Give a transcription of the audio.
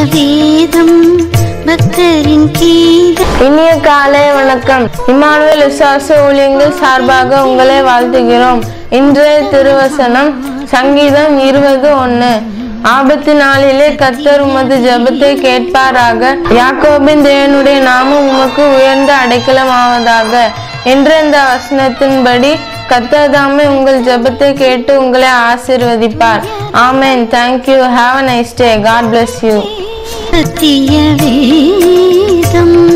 வேதம் பக்தரின் கீதம் இனிய காலை வணக்கம் இமானுவேல் விசுவாச ஊழியங்கள் சார்பாக உங்களை வாழ்த்துகிறோம் இன்றைய திருவசனம் சங்கீதம் இருபது ஒன்று ஆபத்து நாளிலே கத்தர் உமது ஜெபத்தை கேட்பாராக யாக்கோபின் தேவனுடைய நாமம் உமக்கு உயர்ந்த அடைக்கலமாவதாக என்ற இந்த வசனத்தின்படி கத்தர் தாமே உங்கள் ஜெபத்தை கேட்டு உங்களை ஆசீர்வதிப்பார் amen thank you have a nice day God bless you சத்திய வேதம்